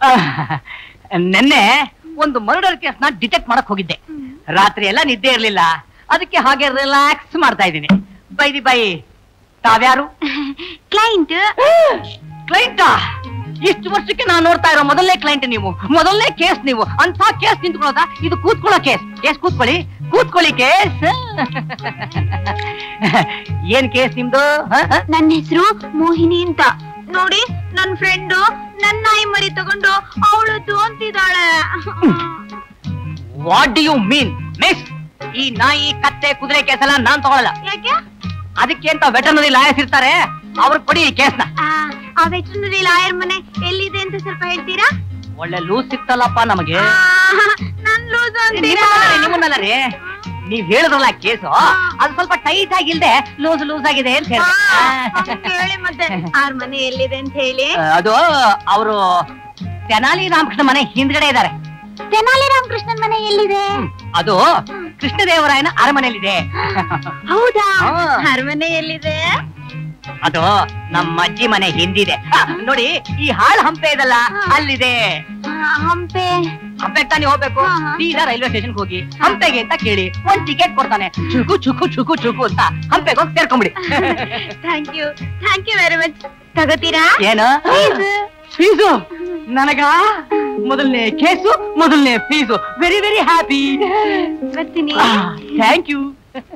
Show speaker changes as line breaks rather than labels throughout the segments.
ನಿನ್ನೆ ಒಂದು murder case ನ ಡಿಟೆಕ್ಟ್ ಮಾಡಕ್ ಹೋಗಿದ್ದೆ ರಾತ್ರಿ ಎಲ್ಲ ನಿದ್ದೆ ಇರ್ಲಿಲ್ಲ ಅದಕ್ಕೆ ಹಾಗೆ ರಿಲ್ಯಾಕ್ಸ್ ಮಾಡ್ತಾ ಇದ್ದೀನಿ ಬೈದಿ ಬೈ ತಾವ್ಯಾರು
ಕ್ಲೈಂಟ್
ಕ್ಲೈಂಟಾ ಇಷ್ಟು ವರ್ಷಕ್ಕೆ ನಾನು ನೋಡ್ತಾ ಇರೋ ಮೊದಲನೇ ಕ್ಲೈಂಟ್ ನೀವು ಮೊದಲನೇ ಕೇಸ್ ನೀವು ಅಂತ ಕೇಸ್ ನಿಂತ್ಕೊಳ್ಳೋದಾ ಇದು ಕೂತ್ಕೊಳ್ಳೋ ಕೇಸ್ ಕೇಸ್ ಕೂತ್ಕೊಳ್ಳಿ ಕೂತ್ಕೊಳ್ಳಿ ಕೇಸ್ ಏನ್ ಕೇಸ್ ನಿಮ್ದು ಹ? ಹ?
ನನ್ನ ಹೆಸರು ಮೋಹಿನಿ ಅಂತ ನೋಡಿ ನನ್ ಫ್ರೆಂಡು ನನ್ನ ನಾಯಿ ಮರಿ ತಗೊಂಡು ಅವಳದ್ದು ಅಂತಿದ್ದಾಳೆ
what do you mean miss ಈ ನಾಯಿ ಕತ್ತೆ ಕುದುರೆ ಕೇಸ್ ಎಲ್ಲ ನಾನ್ ತಗೊಳಲ್ಲ
ಯಾಕೆ
ಅದಕ್ಕೆ ಅಂತ ವೆಟರ್ನರಿ ಲಾಯರ್ಸ್ ಇರ್ತಾರೆ ಅವ್ರು ಕೊಡಿ ಈ ಕೇಸ್ನ
ಆ, ಆ ವೆಟರ್ನರಿ ಲಾಯರ್ ಮನೆ ಎಲ್ಲಿದೆ ಅಂತ ಸ್ವಲ್ಪ ಹೇಳ್ತೀರಾ
ಒಳ್ಳೆ ಲೂಸ್ ಸಿಕ್ತಲ್ಲಪ್ಪ ನಮಗೆ
ಆ, ನನ್ ಲೂಸ್ ಅಂತೀರಾ
ನಿಮ್ಮನ್ನಲ್ಲ ರೀ, ನಿಮ್ಮನ್ನಲ್ಲ ರೀ ನೀವ್ ಹೇಳಿದ್ರಲ್ಲ ಕೇಸು ಅದು ಸ್ವಲ್ಪ ಟೈಟ್ ಆಗಿಲ್ದೆ ಲೂಸ್ ಲೂಸ್ ಆಗಿದೆ ಅಂತ
ಆ,
ಹೇಳಿ
ಅವ್ನ್ ಕೇಳಿ ಮತ್ತೆ ಆರ್ ಮನೆ ಎಲ್ಲಿದೆ ಅಂತ ಹೇಳಿ
ಅದು ಅವರು ತೆನಾಲಿ ರಾಮಕೃಷ್ಣ ಮನೆ ಹಿಂದ್ಗಡೆ ಇದ್ದಾರೆ
ತೆನಾಲಿ ರಾಮಕೃಷ್ಣನ್ ಮನೆ ಎಲ್ಲಿದೆ
ಅದು ಕೃಷ್ಣದೇವರಾಯನ ಅರಮನೆಯಲ್ಲಿದೆ
ಹೌದಾ
ಹಾ.
ಅರಮನೆ ಎಲ್ಲಿದೆ
ಅದು ನಮ್ಮ ಅಜ್ಜಿ ಮನೆ ಹಿಂದಿದೆ ಆ, ನೋಡಿ ಈ ಹಾಳು ಹಂಪೆ ಇದಲ್ಲ
ಹಾ.
ಅಲ್ಲಿದೆ
ಆ, ಹಂಪೆ
ಹಂಪೆಗೆ ತಾನೇ ಹೋಗ್ಬೇಕು
ಹಾ, ಹಾ.
ಸೀದಾ ರೈಲ್ವೆ ಸ್ಟೇಷನ್ ಹೋಗಿ ಹಂಪೆಗೆ ಅಂತ ಕೇಳಿ ಒಂದ್ ಟಿಕೆಟ್ ಕೊಡ್ತಾನೆ ಚುಕು ಚುಕು ಚುಕು ಚುಕು ಅಂತ ಹಂಪೆಗೆ ಹೋಗಿ ಸೇರ್ಕೊಂಬಿಡಿ
thank you thank you very much ತಗೋತೀರಾ
ಏನು
Fees.
ಫೀಸು ನನಗ ಮೊದಲನೇ ಕೇಸು ಮೊದಲನೇ ಫೀಸು ವೆರಿ ವೆರಿ ಹ್ಯಾಪಿ
ಬರ್ತೀನಿ
ಥ್ಯಾಂಕ್ ಯು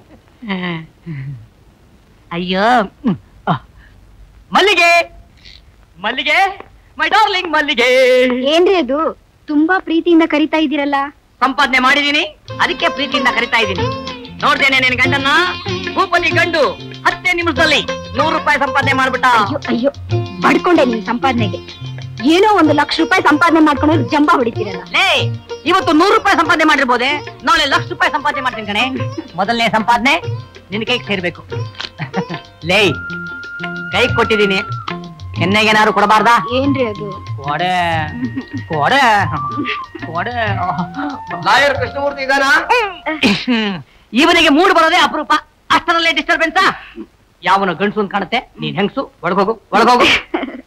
ಅಯ್ಯೋ ಹ್ಮ್. ಆ. ಮಲ್ಲಿಗೆ ಮಲ್ಲಿಗೆ ಮೈ ಡಾರ್ಲಿಂಗ್ ಮಲ್ಲಿಗೆ
ಏನ್ರಿ ಅದು ತುಂಬಾ ಪ್ರೀತಿಯಿಂದ ಕರಿತಾ ಇದ್ದೀರಲ್ಲ
ಸಂಪಾದನೆ ಮಾಡಿದೀನಿ ಅದಕ್ಕೆ ಪ್ರೀತಿಯಿಂದ ಕರಿತಾ ಇದ್ದೀನಿ ನೋಡ್ದೇನೆ ನಿನ್ ಗಂಡನ್ನ ಭೂಪತಿ ಗಂಡು ಹತ್ತೇ ನಿಮಿಷದಲ್ಲಿ ನೂರು ರೂಪಾಯಿ ಸಂಪಾದನೆ ಮಾಡ್ಬಿಟ್ಟ
ಅಯ್ಯೋ ಅಯ್ಯೋ ಬಡ್ಕೊಂಡೆ ನಿಮ್ ಸಂಪಾದನೆಗೆ ಏನೋ ಒಂದು ಲಕ್ಷ ರೂಪಾಯಿ ಸಂಪಾದನೆ ಮಾಡ್ಕೊಂಡು ಜಂಬ ಹೊಡಿತೀರಲ್ಲ
ಲೇ ಇವತ್ತು ನೂರು ರೂಪಾಯಿ ಸಂಪಾದನೆ ಮಾಡಿರ್ಬೋದೆ ನಾಳೆ ಲಕ್ಷ ರೂಪಾಯಿ ಸಂಪಾದನೆ ಮಾಡ್ತೀನಿ ಕಣೆ ಮೊದಲನೇ ಸಂಪಾದನೆ ನಿನ್ ಕೈಗೆ ಸೇರ್ಬೇಕು ಲೇ ಕೈ ಕೊಟ್ಟಿದ್ದೀನಿ ಕೆನ್ನೆಗೇನಾದ್ರು ಕೊಡಬಾರ್ದಾ
ಏನ್ರಿ ಅದು
ಕೊಡೆ ಕೊಡೆ ಕೊಡೆ
ಲಾಯರ್ ಕೃಷ್ಣಮೂರ್ತಿ ಇದಾನ
ಇವನಿಗೆ ಮೂಡ್ ಬರೋದೇ ಅಪರೂಪ ಅಷ್ಟರಲ್ಲೇ ಡಿಸ್ಟರ್ಬೆನ್ಸಾ ಯಾವನ ಗಂಡ್ಸು ಅಂತ ಕಾಣುತ್ತೆ ನೀನ್ ಹೆಂಗ್ಸು ಒಳಗೋಗು ಒಳಗೋಗು